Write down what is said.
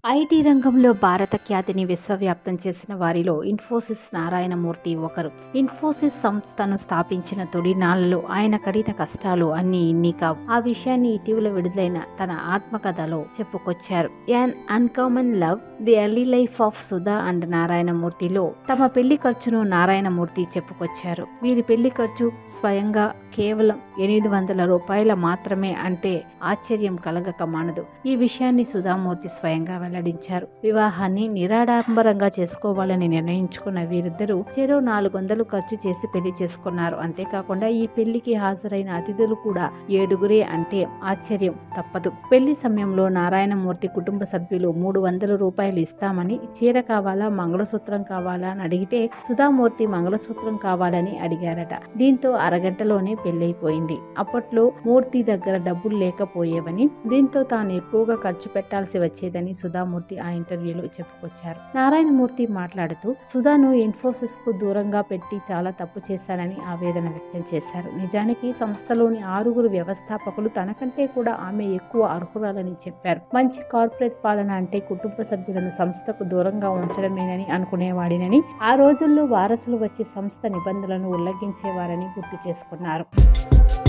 IT రంగంలో భారత ఖ్యాతిని విశ్వవ్యాప్తం చేసిన వారిలో ఇన్ఫోసిస్ నారాయణమూర్తి ఒకరు ఇన్ఫోసిస్ సంస్థను స్థాపించిన తొలినాళ్లలో ఆయన కడిన కష్టాలు అన్ని ఇన్ని కావు ఆ విషయాన్ని ఇటీవల విడుదలైన తన ఆత్మకథలో చెప్పుకొచ్చారు an uncommon love the early life of Sudha and నారాయణమూర్తిలో తమ పెళ్లి ఖర్చును నారాయణమూర్తి చెప్పుకొచ్చారు వీరి పెళ్లి ఖర్చు స్వయంగా కేవలం ఎనిమిది వందల రూపాయల మాత్రమే అంటే ఆశ్చర్యం కలగక మానదు ఈ విషయాన్ని సుధామూర్తి స్వయంగా వెల్లడించారు వివాహాన్ని నిరాడంబరంగా చేసుకోవాలని నిర్ణయించుకున్న వీరిద్దరూ చెరో నాలుగు వందలు ఖర్చు చేసి పెళ్లి చేసుకున్నారు అంతేకాకుండా ఈ పెళ్లికి హాజరైన అతిథులు కూడా ఏడుగురే అంటే ఆశ్చర్యం తప్పదు పెళ్లి సమయంలో నారాయణమూర్తి కుటుంబ సభ్యులు మూడు వందల రూపాయలు ఇస్తామని చీర కావాలా మంగళసూత్రం కావాలా అని అడిగితే సుధామూర్తి మంగళసూత్రం కావాలని అడిగారట దీంతో అరగంటలోనే పెళ్లైపోయింది అప్పట్లో మూర్తి దగ్గర డబ్బులు లేకపోయేవని దీంతో తాను ఎక్కువగా ఖర్చు పెట్టాల్సి వచ్చేదని సుధామూర్తి ఆ ఇంటర్వ్యూలో చెప్పుకొచ్చారు నారాయణమూర్తి మాట్లాడుతూ సుధాను ఇన్ఫోసిస్ కు దూరంగా పెట్టి చాలా తప్పు చేశానని ఆవేదన వ్యక్తం చేశారు నిజానికి సంస్థలోని ఆరుగురు వ్యవస్థాపకులు తనకంటే కూడా ఆమె ఎక్కువ అర్హురాలని చెప్పారు మంచి కార్పొరేట్ పాలన అంటే కుటుంబ సభ్యులను సంస్థకు దూరంగా ఉంచడమేనని అనుకునేవాడినని ఆ రోజుల్లో వారసులు వచ్చి సంస్థ నిబంధనలను ఉల్లంఘించేవారని గుర్తు చేసుకున్నారు